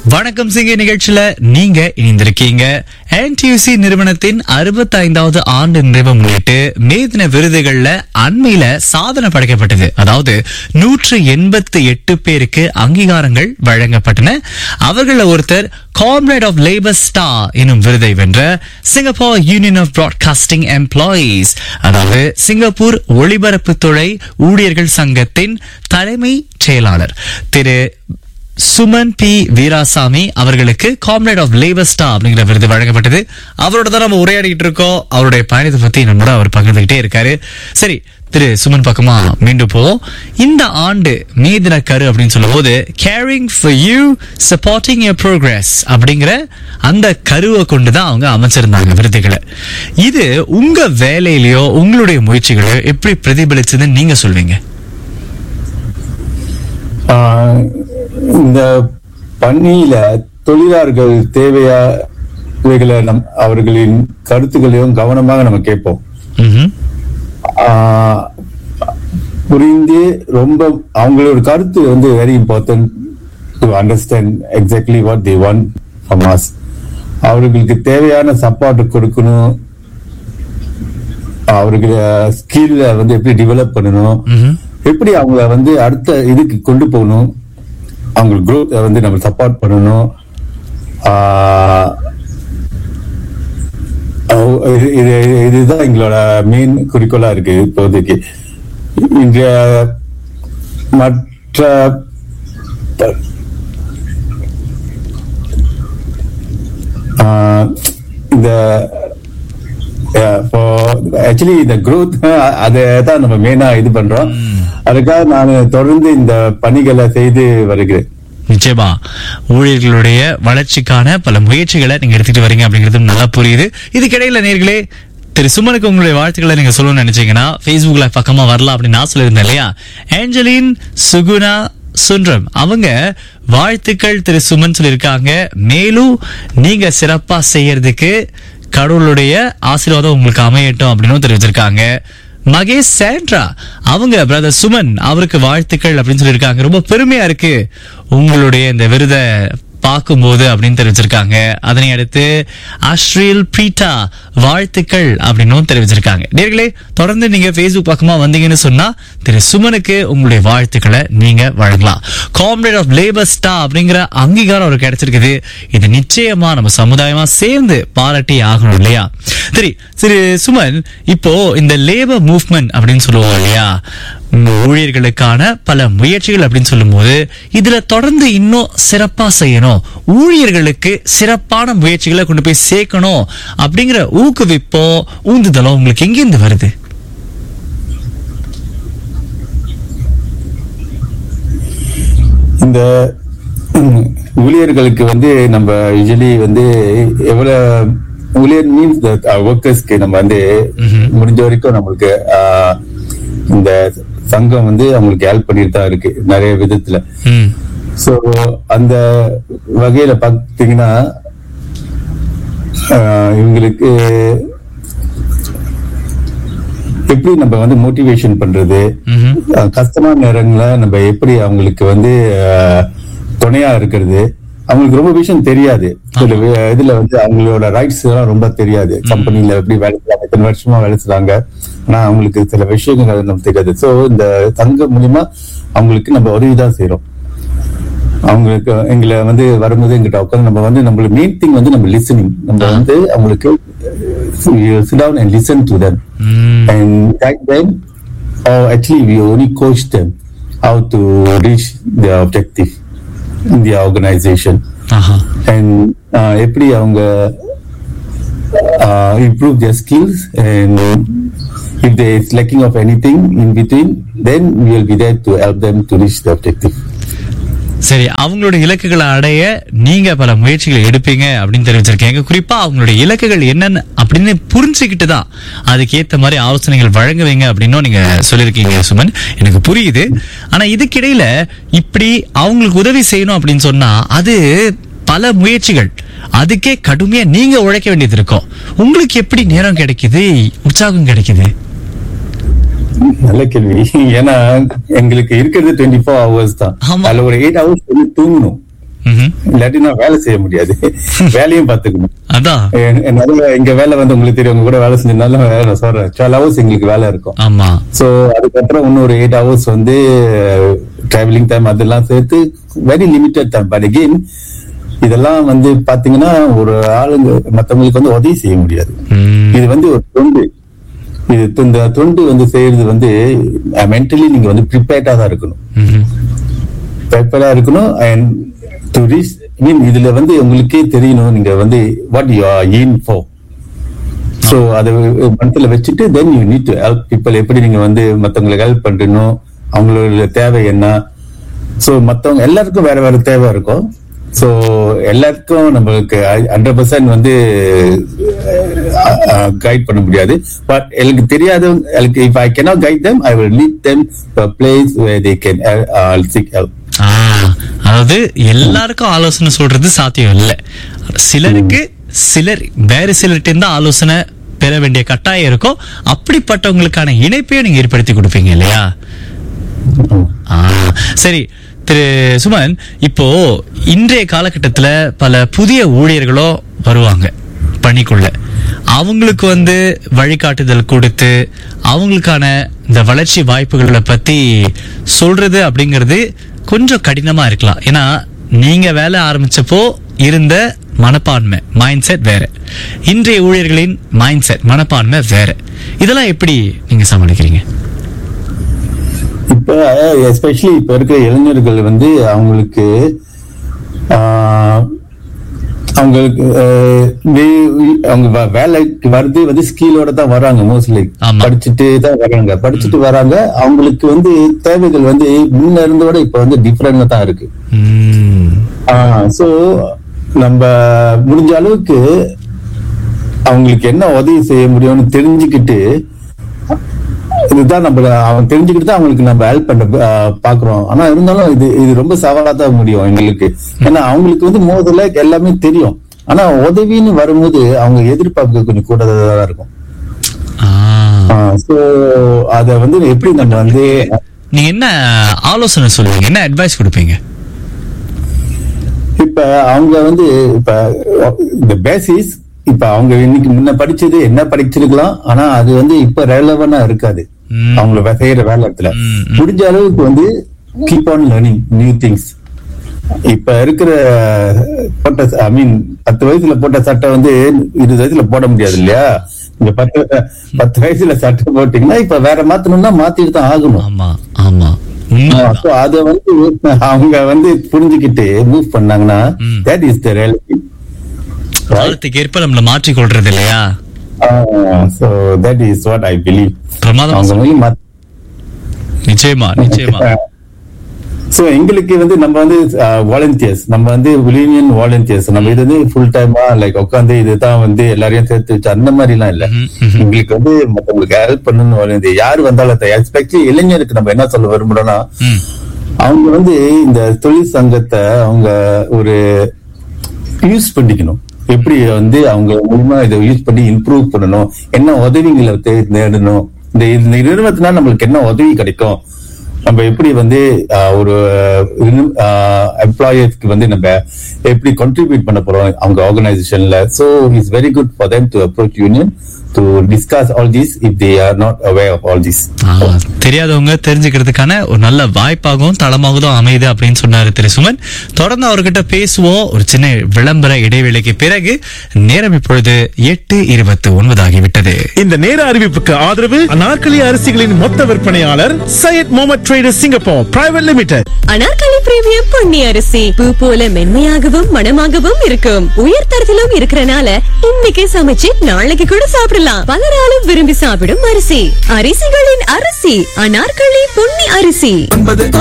வணக்கம் சிங்க நிகழ்ச்சியில நீங்க இணைந்திருக்கீங்க NTUC நிறுவனத்தின் அறுபத்தைந்தாவது ஆண்டு நிறைவை முன்னிட்டு மே தின விருதுகள்ல அண்மையில சாதனை படைக்கப்பட்டது அதாவது நூற்று எண்பத்தி எட்டு பேருக்கு அங்கீகாரங்கள் வழங்கப்பட்டன அவர்கள ஒருத்தர் காம்ரேட் ஆஃப் லேபர் ஸ்டார் எனும் விருதை வென்ற Singapore union of broadcasting employees அதாவது சிங்கப்பூர் ஒளிபரப்புத்துறை ஊழியர்கள் சங்கத்தின் தலைமை செயலாளர் திரு சுமன் பி வீராசாமி அவர்களுக்கு காம்ரேட் ஆஃப் லேபர் ஸ்டார் அப்படிங்கிற விருது வழங்கப்பட்டது அவரோட தான் நம்ம உரையாடிட்டு இருக்கோம் அவருடைய பயணத்தை பத்தி நம்மளோட அவர் பகிர்ந்துகிட்டே இருக்காரு சரி திரு சுமன் பக்கமா மீண்டும் போவோம் இந்த ஆண்டு மே தின கரு அப்படின்னு சொல்லும் போது caring for you supporting your progress அப்படிங்கிற அந்த கருவை கொண்டு தான் அவங்க அமைச்சிருந்தாங்க விருதுகளை இது உங்க வேலையிலயோ உங்களுடைய முயற்சிகளோ எப்படி பிரதிபலிச்சதுன்னு நீங்க சொல்வீங்க ஆஹ் இந்த பணியில தொழிலாளர்கள் தேவையா இவைகளை நம் அவர்களின் கருத்துக்களையும் கவனமாக நம்ம கேட்போம் ம்ஹும். ஆஹ் புரிந்து ரொம்ப அவங்களோட கருத்து வந்து very important to understand exactly what they want from us அவர்களுக்கு தேவையான சப்போர்ட் கொடுக்கணும் அவர்கள் ஸ்கில்ல வந்து எப்படி டெவலப் பண்ணணும் ம்ஹும். எப்படி அவங்கள வந்து அடுத்த இதுக்கு கொண்டு போகணும் அவங்க growth வந்து நம்ம சப்போர்ட் பண்ணணும் ஆஹ் அஹ் இது- இது இதுதான் எங்களோட மெயின் குறிக்கோளா இருக்கு இப்போதைக்கு இன்றைய மற்ற ப- ஆஹ் இந்த ஆக்சுவலி இந்த growth அதை தான் நம்ம மெயினா இது பண்றோம் அதுக்காக நான் தொடர்ந்து இந்த பணிகளை செய்து வருகிறேன் நிச்சயமா ஊழியர்களுடைய வளர்ச்சிக்கான பல முயற்சிகளை நீங்க எடுத்துட்டு வரீங்க அப்படிங்கிறது நல்லா புரியுது இதுக்கிடையில நேர்களே திரு சுமனுக்கு உங்களுடைய வாழ்த்துக்களை நீங்க சொல்லணும்னு நினைச்சீங்கன்னா Facebookல பக்கமா வரலாம் அப்படின்னு நான் சொல்லியிருந்தேன் இல்லையா ஏஞ்சலின் சுகுணா சுன்றம் அவங்க வாழ்த்துக்கள் திரு சுமன் சொல்லியிருக்காங்க மேலும் நீங்க சிறப்பா செய்யறதுக்கு கடவுளுடைய ஆசீர்வாதம் உங்களுக்கு அமையட்டும் அப்படின்னு தெரிவிச்சிருக்காங்க மகேஷ் சாண்ட்ரா அவங்க பிரதர் சுமன் அவருக்கு வாழ்த்துக்கள் அப்படின்னு சொல்லியிருக்காங்க ரொம்ப பெருமையா இருக்கு உங்களுடைய இந்த விருதை பார்க்கும்போது அப்படின்னு தெரிவிச்சிருக்காங்க அதனை அடுத்து அஸ்ரீல் பிரீட்டா வாழ்த்துக்கள் அப்படின்னும் தெரிவிச்சிருக்காங்க நேர்களே தொடர்ந்து நீங்க Facebook பக்கமா வந்தீங்கன்னு சொன்னா திரு சுமனுக்கு உங்களுடைய வாழ்த்துக்களை நீங்க வழங்கலாம் காம்ரேட் ஆஃப் லேபர் ஸ்டா அப்படிங்கிற அங்கீகாரம் அவருக்கு கிடைச்சிருக்குது இது நிச்சயமா நம்ம சமுதாயமா சேர்ந்து பாராட்டி ஆகணும் இல்லையா சரி சரி சுமன் இப்போ இந்த லேபர் மூவ்மெண்ட் அப்படின்னு சொல்லுவோம் இல்லையா உங்க ஊழியர்களுக்கான பல முயற்சிகள் அப்படின்னு சொல்லும்போது இதுல தொடர்ந்து இன்னும் சிறப்பா செய்யணும் ஊழியர்களுக்கு சிறப்பான முயற்சிகளை கொண்டு போய் சேர்க்கணும் அப்படிங்கிற ஊக்குவிப்போ ஊந்துதலோ உங்களுக்கு எங்கிருந்து வருது இந்த ம், ஊழியர்களுக்கு வந்து நம்ம யூஸ்வலி வந்து எவ்வளவு ஊழியர் மீன்ஸ் ஒர்க்கர்ஸ்க்கு நம்ம வந்து முடிஞ்ச வரைக்கும் நம்மளுக்கு ஆஹ், இந்த சங்கம் வந்து அவங்களுக்கு ஹெல்ப் பண்ணிட்டு தான் இருக்கு நிறைய விதத்துல ம் சோ அந்த வகையில பாத்தீங்கன்னா ஆஹ், இவங்களுக்கு எப்படி நம்ம வந்து மோட்டிவேஷன் பண்றது ம்ஹும். அஹ் கஷ்டமான நேரங்கள நம்ம எப்படி அவங்களுக்கு வந்து அஹ், துணையா இருக்கிறது அவங்களுக்கு ரொம்ப விஷயம் தெரியாது சில வே- இதுல வந்து அவங்களோட ரைட்ஸ் எல்லாம் ரொம்ப தெரியாது கம்பெனில எப்படி வேலை செய்யறாங்க இத்தனை வருஷமா வேலை செய்றாங்க ஆனா அவங்களுக்கு சில விஷயங்கள் நமக்கு தெரியாது சோ இந்த சங்கம் மூலியமா அவங்களுக்கு நம்ம உதவி தான் செய்யறோம் அவங்களுக்கு எங்களை வந்து வரும்போது எங்கிட்ட உட்காந்து நம்ம வந்து நம்மளுக்கு மெயின் திங் வந்து நம்ம லிசனிங் நம்ம வந்து அவங்களுக்கு sit down and listen to them ம் and guide them or actually we only coach them how to reach their objective in their organization Aha and uh, எப்படி அவங்க uh, improve their skills and if there is lacking of anything in between then we will be there to help them to reach the objective சரி அவங்களோட இலக்குகளை அடைய நீங்க பல முயற்சிகளை எடுப்பீங்க அப்படின்னு தெரிவிச்சிருக்கீங்க குறிப்பா அவங்களுடைய இலக்குகள் என்னன்னு அப்படின்னு புரிஞ்சுக்கிட்டு தான் அதுக்கு ஏத்த மாதிரி ஆலோசனைகள் வழங்குவீங்க அப்படின்னும் நீங்க சொல்லியிருக்கீங்க சுமன் எனக்கு புரியுது ஆனா இதுக்கிடையில இப்படி அவங்களுக்கு உதவி செய்யணும் அப்படின்னு சொன்னா அது பல முயற்சிகள் அதுக்கே கடுமையா நீங்க உழைக்க வேண்டியது இருக்கும் உங்களுக்கு எப்படி நேரம் கிடைக்குது உற்சாகம் கிடைக்குது நல்ல கேள்வி ஏன்னா எங்களுக்கு இருக்கிறது டுவெண்ட்டி ஃபோர் ஹவர்ஸ் தான் ஆமா. அதுல ஒரு எயிட் ஹவர்ஸ் தூங்கணும் ம்ஹும். இல்லாட்டி நான் வேலை செய்ய முடியாது வேலையும் பாத்துக்கணும் அதான் எ- நிறைய எங்க வேலை வந்து உங்களுக்கு தெரியும் உங்க கூட வேலை செஞ்சதுனால நான் சொல்றேன் டுவெல் ஹவர்ஸ் எங்களுக்கு வேலை இருக்கும் ஆமா சோ அதுக்கப்புறம் இன்னொரு எயிட் ஹவர்ஸ் வந்து டிராவலிங் டைம் அதெல்லாம் சேர்த்து very limited time but again இதெல்லாம் வந்து பாத்தீங்கன்னா ஒரு ஆளுங்க மத்தவங்களுக்கு வந்து உதவி செய்ய முடியாது ம், இது வந்து ஒரு தொண்டு இது து- இந்த தொண்டு வந்து செய்யறது வந்து மென்டலி நீங்க வந்து ப்ரிப்பேர்டா தான் இருக்கணும் ம்ஹும். ப்ரிப்பேர்டா இருக்கணும் அண்ட் டு ரீச் மீன் இதுல வந்து உங்களுக்கே தெரியணும் நீங்க வந்து what you are in for so அதை மனசுல வச்சுட்டு then you need to help people எப்படி நீங்க வந்து மத்தவங்களுக்கு ஹெல்ப் பண்ணணும் அவங்களோட தேவை என்ன சோ மத்தவங்க எல்லாருக்கும் வேற வேற தேவை இருக்கும் சோ எல்லாருக்கும் நம்மளுக்கு ஹண்ட்ரட் பர்சன்ட் வந்து கைட் பண்ண முடியாது பட் எனக்கு தெரியாதவங்க எனக்கு if I cannot guide them I will lead them to a place where they can uh, seek help ஆ, அதாவது எல்லாருக்கும் ஆலோசனை சொல்றது சாத்தியம் இல்ல சிலருக்கு சிலர் வேறு சிலர்கிட்ட இருந்து ஆலோசனை பெற வேண்டிய கட்டாயம் இருக்கும் அப்படிப்பட்டவங்களுக்கான இணைப்பையும் நீங்க ஏற்படுத்தி கொடுப்பீங்க இல்லையா ஆ, சரி திரு சுமன் இப்போ இன்றைய காலகட்டத்துல பல புதிய ஊழியர்களோ வருவாங்க பணிக்குள்ள அவங்களுக்கு வந்து வழிகாட்டுதல் கொடுத்து அவங்களுக்கான இந்த வளர்ச்சி வாய்ப்புகளை பத்தி சொல்றது அப்படிங்கிறது கொஞ்சம் கடினமா இருக்கலாம் ஏன்னா நீங்க வேலை ஆரம்பிச்சப்போ இருந்த மனப்பான்மை மைண்ட் செட் வேற இன்றைய ஊழியர்களின் மைண்ட் செட் மனப்பான்மை வேற இதெல்லாம் எப்படி நீங்க சமாளிக்கிறீங்க இப்ப எஸ்பெஷலி இப்ப இருக்கிற இளைஞர்கள் வந்து அவங்களுக்கு ஆஹ், அவங்களுக்கு ஆஹ், வே- அவங்க வ- வேலைக்கு வருது வந்து ஸ்கிலோட தான் வராங்க மோஸ்ட்லி ஆமா. படிச்சுட்டு தான் வராங்க படிச்சுட்டு வராங்க அவங்களுக்கு வந்து தேவைகள் வந்து முன்ன இருந்தோட இப்ப வந்து டிஃப்ரெண்டா தான் இருக்கு ம் சோ நம்ம முடிஞ்ச அளவுக்கு அவங்களுக்கு என்ன உதவி செய்ய முடியும்னு தெரிஞ்சுக்கிட்டு இதுதான் நம்ம அவன் தெரிஞ்சுக்கிட்டு தான் அவங்களுக்கு நம்ம ஹெல்ப் பண்ண ஆஹ், பாக்குறோம் ஆனா இருந்தாலும் இது இது ரொம்ப சவாலா தான் முடியும் எங்களுக்கு ஏன்னா அவங்களுக்கு வந்து முதல்ல எல்லாமே தெரியும் ஆனா உதவின்னு வரும்போது அவங்க எதிர்பார்ப்பு கொஞ்சம் கூட தான் இருக்கும் ஆ சோ அத வந்து எப்படி நம்ம வந்து நீங்க என்ன ஆலோசனை சொல்லுவீங்க என்ன அட்வைஸ் கொடுப்பீங்க இப்ப அவங்க வந்து இப்ப இந்த பேசிஸ் இப்ப அவங்க இன்னைக்கு முன்ன படிச்சது என்ன படிச்சிருக்கலாம் ஆனா அது வந்து இப்ப ரெலவெண்டா இருக்காது ம். அவங்கள வே- செய்யற வேலை இடத்துல ம், முடிஞ்ச அளவுக்கு வந்து keep on learning new things இப்ப இருக்கிற போட்ட ஐ மீன் பத்து வயசுல போட்ட சட்டை வந்து இருபது வயசுல போட முடியாது இல்லையா இந்த பத்து பத்து வயசுல சட்டை போட்டீங்கன்னா இப்ப வேற மாத்தணும்னா மாத்திட்டு தான் ஆகணும் ஆமா ஆமா உண்மை So அத வந்து அவங்க வந்து புரிஞ்சுக்கிட்டு மூவ் பண்ணாங்கன்னா ம். தட் இஸ் த ரியாலிட்டி காலத்துக்கு ஏற்ப நம்மள மாற்றிக் கொள்றது இல்லையா so that is what I believe பிரமாதமா அவங்க சொன்னீங்க. வந்து நிச்சயமா நிச்சயமா சோ எங்களுக்கு வந்து நம்ம வந்து வாலண்டியர்ஸ் நம்ம வந்து யூனியன் வாலண்டியர்ஸ் நம்ம இது வந்து ஃபுல் டைமா லைக் உட்காந்து இதுதான் வந்து எல்லாரையும் சேர்த்து வச்சு அந்த மாதிரி எல்லாம் இல்ல ம்ஹும், ம்ஹும். எங்களுக்கு வந்து மத்தவங்களுக்கு ஹெல்ப் பண்ணணும் வாலண்டியர் யாரு வந்தாலும் எஸ்பெக்ட்லி இளைஞருக்கு நம்ம என்ன சொல்ல விரும்புறோம்னா ம், அவங்க வந்து இந்த தொழில் சங்கத்தை அவங்க ஒரு யூஸ் பண்ணிக்கணும் எப்படி வந்து அவங்க மூலமா இதை யூஸ் பண்ணி இம்ப்ரூவ் பண்ணணும் என்ன உதவிகளை தே- தேடணும் இந்த இந்த நிறுவனத்தினால நம்மளுக்கு என்ன உதவி கிடைக்கும் நம்ம எப்படி வந்து ஆஹ், ஒரு எம்ப்ளாயர்ஸ்க்கு வந்து நம்ம எப்படி கான்ட்ரிபியூட் பண்ண போறோம் அவங்க ஆர்கனைசேஷன்ல so it's very good for them to approach union to discuss all this if they are not aware of all this ஆ, தெரியாதவங்க தெரிஞ்சுக்கிறதுக்கான ஒரு நல்ல வாய்ப்பாகவும் தளமாகவும் அமையுது அப்படின்னு சொன்னாரு திரு சுமன் தொடர்ந்து அவர்கிட்ட பேசுவோம் ஒரு சின்ன விளம்பர இடைவேளைக்கு பிறகு நேரம் இப்பொழுது எட்டு இருபத்தி ஒன்பது ஆகிவிட்டது இந்த நேர அறிவிப்புக்கு ஆதரவு அனார்கலி அரிசிகளின் மொத்த விற்பனையாளர் Syed Mohammed traders Singapore private limited Anarkali premium Ponni அரிசி பூ போல மென்மையாகவும் மணமாகவும் இருக்கும் உயர் தரத்திலும் இருக்கறனால இன்னைக்கு சமைச்சு நாளைக்கு கூட சாப்பிடலாம் பலராலும் விரும்பி சாப்பிடும் அரிசி அரிசிகளின் அரிசி அனார்கலி பொன்னி அரிசி